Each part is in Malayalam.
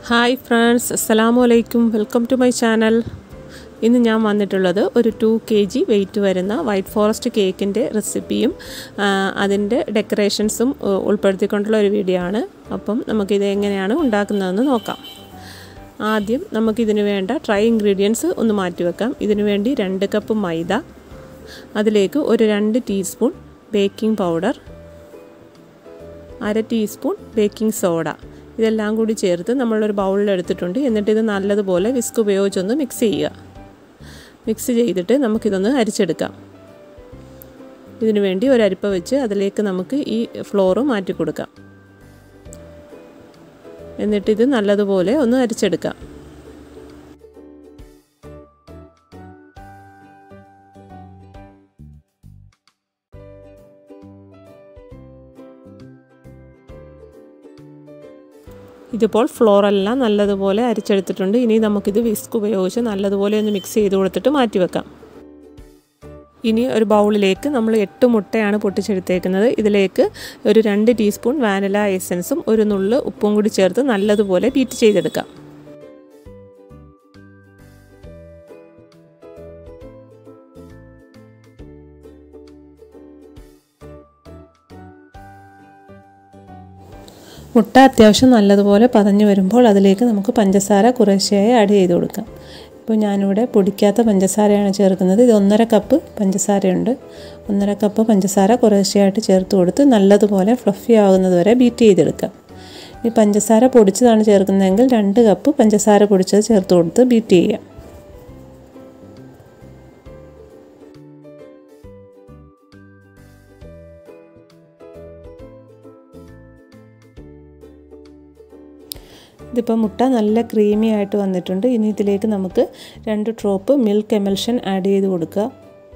ഹായ് ഫ്രണ്ട്സ് അസ്സലാമു അലൈക്കും വെൽക്കം ടു മൈ ചാനൽ ഇന്ന് ഞാൻ വന്നിട്ടുള്ളത് ഒരു ടു കെ ജി വെയിറ്റ് വരുന്ന വൈറ്റ് ഫോറസ്റ്റ് കേക്കിൻ്റെ റെസിപ്പിയും ആ, അതിൻ്റെ ഡെക്കറേഷൻസും ഉ- ഉൾപ്പെടുത്തിക്കൊണ്ടുള്ള ഒരു വീഡിയോ ആണ് അപ്പം നമുക്കിത് എങ്ങനെയാണ് ഉണ്ടാക്കുന്നതെന്ന് നോക്കാം ആദ്യം നമുക്കിതിന് വേണ്ട ഡ്രൈ ഇൻഗ്രീഡിയൻസ് ഒന്ന് മാറ്റി വെക്കാം ഇതിനു വേണ്ടി രണ്ട് കപ്പ് മൈദ അതിലേക്ക് ഒരു രണ്ട് ടീസ്പൂൺ ബേക്കിംഗ് പൗഡർ അര ടീസ്പൂൺ ബേക്കിംഗ് സോഡ ഇതെല്ലാം കൂടി ചേർത്ത് നമ്മളൊരു ബൗളിൽ എടുത്തിട്ടുണ്ട് എന്നിട്ട് ഇത് നല്ലതുപോലെ വിസ്ക് ഉപയോഗിച്ചൊന്ന് മിക്സ് ചെയ്യുക മിക്സ് ചെയ്തിട്ട് നമുക്കിതൊന്ന് അരിച്ചെടുക്കാം ഇതിനു വേണ്ടി ഒരു അരിപ്പ വെച്ച് അതിലേക്ക് നമുക്ക് ഈ ഫ്ലോറ് മാറ്റി കൊടുക്കാം എന്നിട്ടിത് നല്ലതുപോലെ ഒന്ന് അരിച്ചെടുക്കാം ഇതിപ്പോൾ ഫ്ലോറെല്ലാം നല്ലതുപോലെ അരിച്ചെടുത്തിട്ടുണ്ട് ഇനി നമുക്കിത് വിസ്ക് ഉപയോഗിച്ച് നല്ലതുപോലെ ഒന്ന് മിക്സ് ചെയ്ത് കൊടുത്തിട്ട് മാറ്റി വെക്കാം ഇനി ഒരു ബൗളിലേക്ക് നമ്മൾ എട്ട് മുട്ടയാണ് പൊട്ടിച്ചെടുത്തേക്കുന്നത് ഇതിലേക്ക് ഒരു രണ്ട് ടീസ്പൂൺ വാനില എസൻസും ഒരു നുള്ള് ഉപ്പും കൂടി ചേർത്ത് നല്ലതുപോലെ ബീറ്റ് ചെയ്തെടുക്കാം മുട്ട അത്യാവശ്യം നല്ലതുപോലെ പതഞ്ഞു വരുമ്പോൾ അതിലേക്ക് നമുക്ക് പഞ്ചസാര കുറേശ്ശെയായി ആഡ് ചെയ്ത് കൊടുക്കാം ഇപ്പോൾ ഞാനിവിടെ പൊടിക്കാത്ത പഞ്ചസാരയാണ് ചേർക്കുന്നത് ഇത് ഒന്നര കപ്പ് പഞ്ചസാരയുണ്ട് ഒന്നര കപ്പ് പഞ്ചസാര കുറേശ്ശെയായിട്ട് ചേർത്ത് കൊടുത്ത് നല്ലതുപോലെ ഫ്ലഫി ആകുന്നത് വരെ ബീറ്റ് ചെയ്തെടുക്കാം ഈ പഞ്ചസാര പൊടിച്ചതാണ് ചേർക്കുന്നതെങ്കിൽ രണ്ട് കപ്പ് പഞ്ചസാര പൊടിച്ചത് ചേർത്ത് കൊടുത്ത് ബീറ്റ് ചെയ്യാം ഇതിപ്പോൾ മുട്ട നല്ല ക്രീമി ആയിട്ട് വന്നിട്ടുണ്ട് ഇനി ഇതിലേക്ക് നമുക്ക് രണ്ട് ഡ്രോപ്പ് മിൽക്ക് എമൽഷൻ ആഡ് ചെയ്ത് കൊടുക്കുക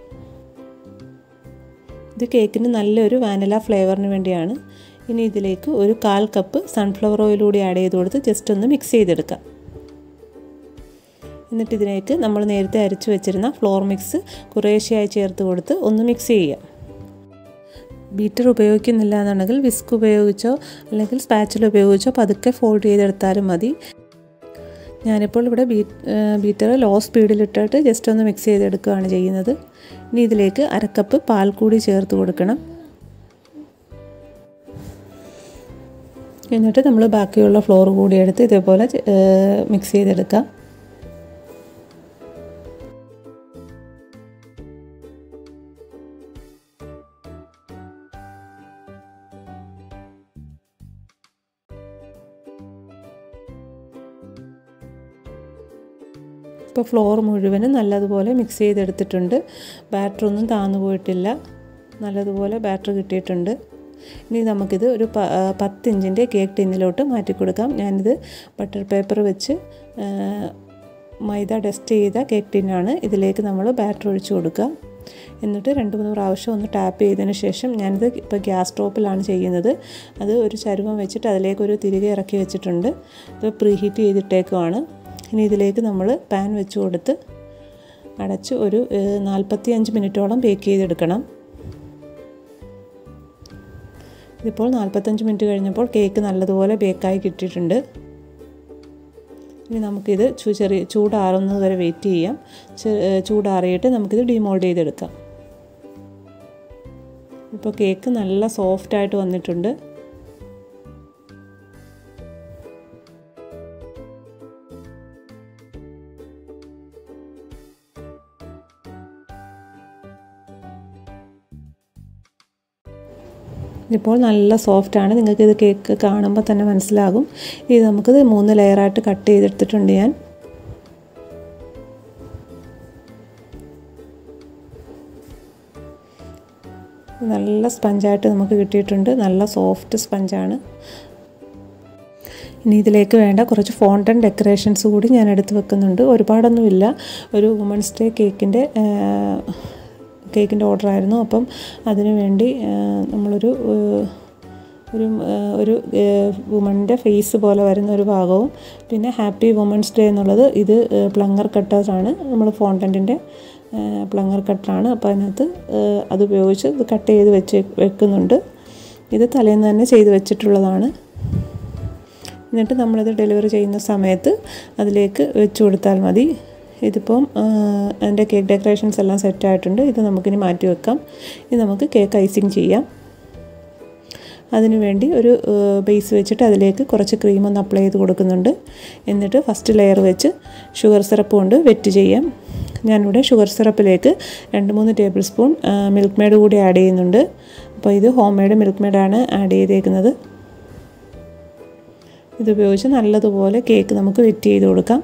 ഇത് കേക്കിന് നല്ലൊരു വാനില ഫ്ലേവറിന് വേണ്ടിയാണ് ഇനി ഇതിലേക്ക് ഒരു കാൽ കപ്പ് സൺഫ്ലവർ ഓയിൽ കൂടി ആഡ് ചെയ്ത് കൊടുത്ത് ജസ്റ്റ് ഒന്ന് മിക്സ് ചെയ്തെടുക്കാം എന്നിട്ട് ഇതിലേക്ക് നമ്മൾ നേരത്തെ അരച്ച് വെച്ചിരുന്ന ഫ്ലോർ മിക്സ് കുറേശ്ശെയായി ചേർത്ത് കൊടുത്ത് ഒന്ന് മിക്സ് ചെയ്യാം ബീറ്റർ ഉപയോഗിക്കുന്നില്ല എന്നുണ്ടെങ്കിൽ വിസ്ക് ഉപയോഗിച്ചോ അല്ലെങ്കിൽ സ്പാച്ചിൽ ഉപയോഗിച്ചോ പതുക്കെ ഫോൾഡ് ചെയ്തെടുത്താലും മതി ഞാനിപ്പോൾ ഇവിടെ ബീ ബീറ്റർ ലോ സ്പീഡിലിട്ടിട്ട് ജസ്റ്റ് ഒന്ന് മിക്സ് ചെയ്തെടുക്കുകയാണ് ചെയ്യുന്നത് ഇനി ഇതിലേക്ക് അരക്കപ്പ് പാൽ കൂടി ചേർത്ത് കൊടുക്കണം എന്നിട്ട് നമ്മൾ ബാക്കിയുള്ള ഫ്ലോർ കൂടി എടുത്ത് ഇതേപോലെ മിക്സ് ചെയ്തെടുക്കാം ഇപ്പോൾ ഫ്ലോർ മുഴുവനും നല്ലതുപോലെ മിക്സ് ചെയ്തെടുത്തിട്ടുണ്ട് ബാറ്റർ ഒന്നും താന്നു പോയിട്ടില്ല നല്ലതുപോലെ ബാറ്റർ കിട്ടിയിട്ടുണ്ട് ഇനി നമുക്കിത് ഒരു പത്ത് ഇഞ്ചിൻ്റെ കേക്ക് ടിന്നിലോട്ട് മാറ്റി കൊടുക്കാം ഞാനിത് ബട്ടർ പേപ്പർ വെച്ച് മൈദ ഡസ്റ്റ് ചെയ്ത കേക്ക് ടിന്നാണ് ഇതിലേക്ക് നമ്മൾ ബാറ്റർ ഒഴിച്ചു കൊടുക്കുക എന്നിട്ട് രണ്ട് മൂന്ന് പ്രാവശ്യം ഒന്ന് ടാപ്പ് ചെയ്തതിന് ശേഷം ഞാനിത് ഇപ്പോൾ ഗ്യാസ് സ്റ്റോപ്പിലാണ് ചെയ്യുന്നത് അത് ഒരു ചരുവം വെച്ചിട്ട് അതിലേക്കൊരു തിരികെ ഇറക്കി വെച്ചിട്ടുണ്ട് ഇത് പ്രീ ഹീറ്റ് ചെയ്തിട്ടേക്കുവാണ് ഇനി ഇതിലേക്ക് നമ്മൾ പാൻ വെച്ച് കൊടുത്ത് അടച്ച് ഒരു നാൽപ്പത്തി അഞ്ച് മിനിറ്റോളം ബേക്ക് ചെയ്തെടുക്കണം ഇതിപ്പോൾ നാൽപ്പത്തഞ്ച് മിനിറ്റ് കഴിഞ്ഞപ്പോൾ കേക്ക് നല്ലതുപോലെ ബേക്കായി കിട്ടിയിട്ടുണ്ട് ഇനി നമുക്കിത് ചെറിയ ചൂടാറുന്നത് വരെ വെയിറ്റ് ചെയ്യാം ചൂടാറിയിട്ട് നമുക്കിത് ഡിമോൾഡ് ചെയ്തെടുക്കാം ഇപ്പോൾ കേക്ക് നല്ല സോഫ്റ്റായിട്ട് വന്നിട്ടുണ്ട് ഇപ്പോൾ നല്ല സോഫ്റ്റാണ് നിങ്ങൾക്ക് ഇത് കേക്ക് കാണുമ്പോൾ തന്നെ മനസ്സിലാകും ഇത് നമുക്കിത് മൂന്ന് ലെയറായിട്ട് കട്ട് ചെയ്തെടുത്തിട്ടുണ്ട് ഞാൻ നല്ല സ്പഞ്ചായിട്ട് നമുക്ക് കിട്ടിയിട്ടുണ്ട് നല്ല സോഫ്റ്റ് സ്പഞ്ചാണ് ഇനി ഇതിലേക്ക് വേണ്ട കുറച്ച് ഫോണ്ടൻ ഡെക്കറേഷൻസ് കൂടി ഞാൻ എടുത്ത് വെക്കുന്നുണ്ട് ഒരുപാടൊന്നുമില്ല ഒരു വുമൺസ് ഡേ കേക്കിൻ്റെ കേക്കിൻ്റെ ഓർഡർ ആയിരുന്നു അപ്പം അതിനു വേണ്ടി നമ്മളൊരു ഒരു ഒരു വുമണിൻ്റെ ഫേസ് പോലെ വരുന്ന ഒരു ഭാഗവും പിന്നെ ഹാപ്പി വുമൺസ് ഡേ എന്നുള്ളത് ഇത് പ്ലങ്ങർ കട്ടേഴ്സാണ് നമ്മൾ ഫോണ്ടൻറ്റിൻ്റെ പ്ലങ്ങർ കട്ടറാണ് അപ്പോൾ അതിനകത്ത് അത് ഉപയോഗിച്ച് ഇത് കട്ട് ചെയ്ത് വെച്ച് വെക്കുന്നുണ്ട് ഇത് തലേന്ന് തന്നെ ചെയ്ത് വെച്ചിട്ടുള്ളതാണ് എന്നിട്ട് നമ്മളിത് ഡെലിവറി ചെയ്യുന്ന സമയത്ത് അതിലേക്ക് വെച്ച് കൊടുത്താൽ മതി ഇതിപ്പം എൻ്റെ കേക്ക് ഡെക്കറേഷൻസ് എല്ലാം സെറ്റായിട്ടുണ്ട് ഇത് നമുക്കിനി മാറ്റി വെക്കാം ഇത് നമുക്ക് കേക്ക് ഐസിങ് ചെയ്യാം അതിനു വേണ്ടി ഒരു ബേസ് വെച്ചിട്ട് അതിലേക്ക് കുറച്ച് ക്രീം ഒന്ന് അപ്ലൈ ചെയ്ത് കൊടുക്കുന്നുണ്ട് എന്നിട്ട് ഫസ്റ്റ് ലെയർ വെച്ച് ഷുഗർ സിറപ്പ് കൊണ്ട് വെറ്റ് ചെയ്യാം ഞാനിവിടെ ഷുഗർ സിറപ്പിലേക്ക് രണ്ട് മൂന്ന് ടേബിൾ സ്പൂൺ മിൽക്ക് മെയ്ഡ് കൂടി ആഡ് ചെയ്യുന്നുണ്ട് അപ്പോൾ ഇത് ഹോം മെയ്ഡ് മിൽക്ക് മെയ്ഡാണ് ആഡ് ചെയ്തേക്കുന്നത് ഇതുപയോഗിച്ച് നല്ലതുപോലെ കേക്ക് നമുക്ക് വെറ്റ് ചെയ്ത് കൊടുക്കാം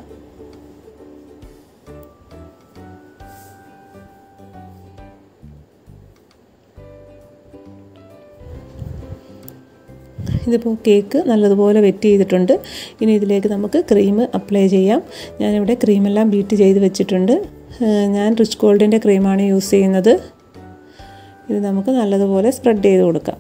ഇതിപ്പോൾ കേക്ക് നല്ലതുപോലെ വെറ്റ് ചെയ്തിട്ടുണ്ട് ഇനി ഇതിലേക്ക് നമുക്ക് ക്രീം അപ്ലൈ ചെയ്യാം ഞാനിവിടെ ക്രീമെല്ലാം ബീറ്റ് ചെയ്ത് വെച്ചിട്ടുണ്ട് ഞാൻ റിച്ച് ഗോൾഡിൻ്റെ ക്രീമാണ് യൂസ് ചെയ്യുന്നത് ഇത് നമുക്ക് നല്ലതുപോലെ സ്പ്രെഡ് ചെയ്ത് കൊടുക്കാം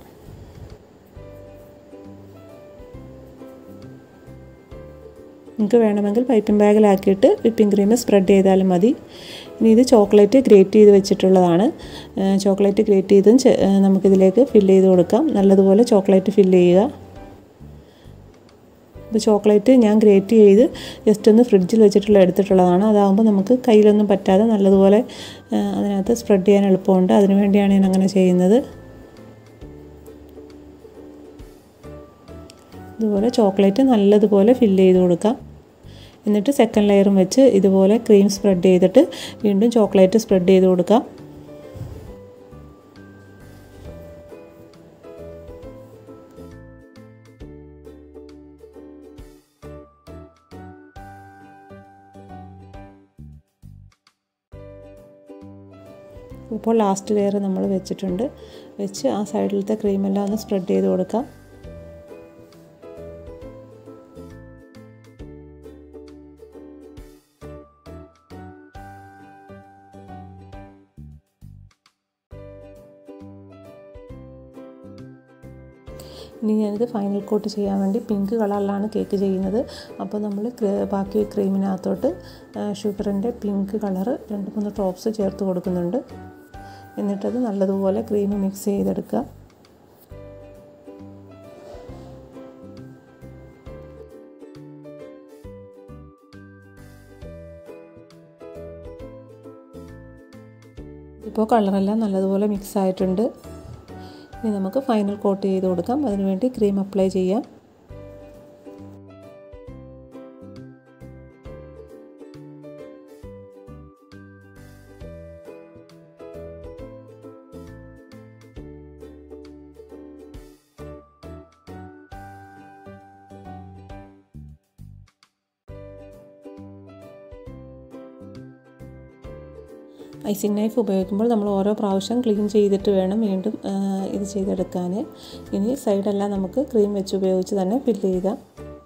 നിങ്ങൾക്ക് വേണമെങ്കിൽ പൈപ്പിംഗ് ബാഗിലാക്കിയിട്ട് വിപ്പിംഗ് ക്രീം സ്പ്രെഡ് ചെയ്താലും മതി ഇനി ഇത് ചോക്ലേറ്റ് ഗ്രേറ്റ് ചെയ്ത് വെച്ചിട്ടുള്ളതാണ് ചോക്ലേറ്റ് ഗ്രേറ്റ് ചെയ്തും നമുക്കിതിലേക്ക് ഫില്ല് ചെയ്ത് കൊടുക്കാം നല്ലതുപോലെ ചോക്ലേറ്റ് ഫില്ല് ചെയ്യുക ഇപ്പോൾ ചോക്ലേറ്റ് ഞാൻ ഗ്രേറ്റ് ചെയ്ത് ജസ്റ്റ് ഒന്ന് ഫ്രിഡ്ജിൽ വെച്ചിട്ടുള്ള എടുത്തിട്ടുള്ളതാണ് അതാകുമ്പോൾ നമുക്ക് കയ്യിലൊന്നും പറ്റാതെ നല്ലതുപോലെ അതിനകത്ത് സ്പ്രെഡ് ചെയ്യാൻ എളുപ്പമുണ്ട് അതിനു വേണ്ടിയാണ് ഞാൻ അങ്ങനെ ചെയ്യുന്നത് ഇതുപോലെ ചോക്ലേറ്റ് നല്ലതുപോലെ ഫില്ല് ചെയ്ത് കൊടുക്കാം എന്നിട്ട് സെക്കൻഡ് ലെയറും വെച്ച് ഇതുപോലെ ക്രീം സ്പ്രെഡ് ചെയ്തിട്ട് വീണ്ടും ചോക്ലേറ്റ് സ്പ്രെഡ് ചെയ്ത് കൊടുക്കാം ഇപ്പോൾ ലാസ്റ്റ് ലെയർ നമ്മൾ വെച്ചിട്ടുണ്ട് വെച്ച് ആ സൈഡിലത്തെ ക്രീമെല്ലാം ഒന്ന് സ്പ്രെഡ് ചെയ്ത് കൊടുക്കാം ഇനി ഞാനിത് ഫൈനൽ കോട്ട് ചെയ്യാൻ വേണ്ടി പിങ്ക് കളറിലാണ് കേക്ക് ചെയ്യുന്നത് അപ്പോൾ നമ്മൾ ബാക്കി ക്രീമിനകത്തോട്ട് ഷുഗറിൻ്റെ പിങ്ക് കളറ് രണ്ട് മൂന്ന് ഡ്രോപ്സ് ചേർത്ത് കൊടുക്കുന്നുണ്ട് എന്നിട്ടത് നല്ലതുപോലെ ക്രീം മിക്സ് ചെയ്തെടുക്കുക ഇപ്പോൾ കളറെല്ലാം നല്ലതുപോലെ മിക്സ് ആയിട്ടുണ്ട് ഇനി നമുക്ക് ഫൈനൽ കോട്ട് ചെയ്ത് കൊടുക്കാം അതിനുവേണ്ടി ക്രീം അപ്ലൈ ചെയ്യാം ഐസിങ് നൈഫ് ഉപയോഗിക്കുമ്പോൾ നമ്മൾ ഓരോ പ്രാവശ്യം ക്ലീൻ ചെയ്തിട്ട് വേണം വീണ്ടും ഇത് ചെയ്തെടുക്കാൻ ഇനി സൈഡെല്ലാം നമുക്ക് ക്രീം വെച്ച് ഉപയോഗിച്ച് തന്നെ ഫില്ല് ചെയ്യാം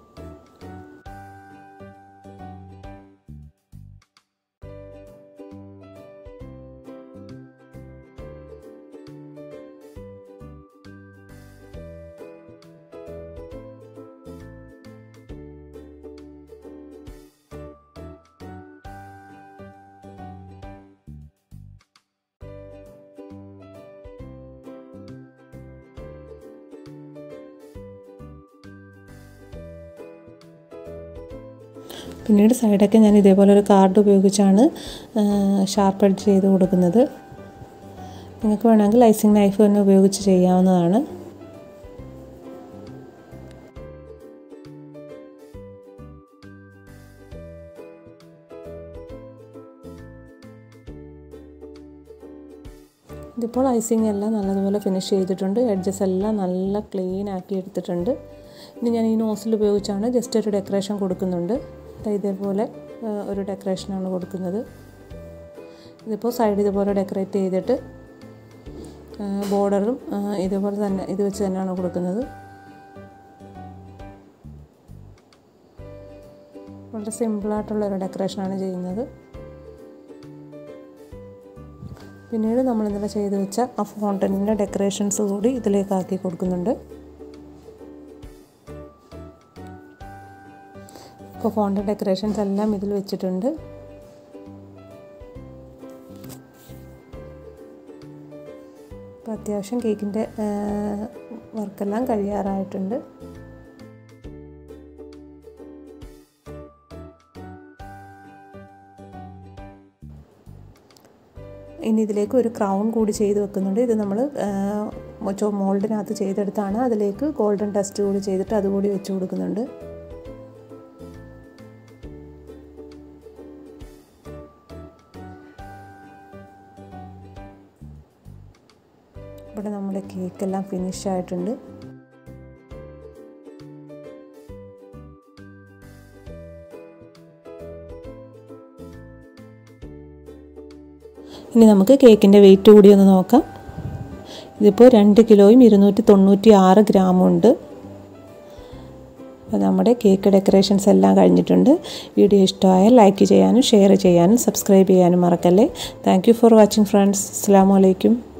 പിന്നീട് സൈഡൊക്കെ ഞാൻ ഇതേപോലെ ഒരു കാർഡ് ഉപയോഗിച്ചാണ് ഷാർപ്പ് എഡ്ജ് ചെയ്ത് കൊടുക്കുന്നത് നിങ്ങൾക്ക് വേണമെങ്കിൽ ഐസിങ് നൈഫ് തന്നെ ഉപയോഗിച്ച് ചെയ്യാവുന്നതാണ് ഇതിപ്പോൾ ഐസിങ് എല്ലാം നല്ലതുപോലെ ഫിനിഷ് ചെയ്തിട്ടുണ്ട് എഡ്ജസ് എല്ലാം നല്ല ക്ലീൻ ആക്കി എടുത്തിട്ടുണ്ട് ഇനി ഞാൻ ഈ നോസിൽ ഉപയോഗിച്ചാണ് ജസ്റ്റ് ഒരു ഡെക്കറേഷൻ കൊടുക്കുന്നുണ്ട് ഇതേപോലെ ഒരു ഡെക്കറേഷനാണ് കൊടുക്കുന്നത് ഇതിപ്പോൾ സൈഡ് ഇതുപോലെ ഡെക്കറേറ്റ് ചെയ്തിട്ട് ബോർഡറും ഇതുപോലെ തന്നെ ഇത് വെച്ച് തന്നെയാണ് കൊടുക്കുന്നത് വളരെ സിമ്പിളായിട്ടുള്ള ഒരു ഡെക്കറേഷനാണ് ചെയ്യുന്നത് പിന്നീട് നമ്മൾ ഇന്നലെ ചെയ്ത് വെച്ച ആ ഫോണ്ടനിൻ്റെ ഡെക്കറേഷൻസ് കൂടി ഇതിലേക്ക് ആക്കി കൊടുക്കുന്നുണ്ട് ഇപ്പോൾ ഫോണ്ട് ഡെക്കറേഷൻസ് എല്ലാം ഇതിൽ വെച്ചിട്ടുണ്ട് അപ്പോൾ അത്യാവശ്യം കേക്കിൻ്റെ വർക്കെല്ലാം കഴിയാറായിട്ടുണ്ട് ഇനി ഇതിലേക്ക് ഒരു ക്രൗൺ കൂടി ചെയ്ത് വെക്കുന്നുണ്ട് ഇത് നമ്മൾ മോൾഡിനകത്ത് ചെയ്തെടുത്താണ് അതിലേക്ക് ഗോൾഡൻ ടെസ്റ്റ് കൂടി ചെയ്തിട്ട് അതുകൂടി വെച്ച് കൊടുക്കുന്നുണ്ട് ഇവിടെ നമ്മുടെ കേക്കെല്ലാം ഫിനിഷ് ആയിട്ടുണ്ട് ഇനി നമുക്ക് കേക്കിൻ്റെ വെയിറ്റ് കൂടി ഒന്ന് നോക്കാം ഇതിപ്പോൾ രണ്ട് കിലോയും ഇരുന്നൂറ്റി തൊണ്ണൂറ്റി ആറ് ഗ്രാമും ഉണ്ട് അപ്പോൾ നമ്മുടെ കേക്ക് ഡെക്കറേഷൻസ് എല്ലാം കഴിഞ്ഞിട്ടുണ്ട് വീഡിയോ ഇഷ്ടമായാൽ ലൈക്ക് ചെയ്യാനും ഷെയർ ചെയ്യാനും സബ്സ്ക്രൈബ് ചെയ്യാനും മറക്കല്ലേ thank you for watching friends അസ്സാം വലൈക്കും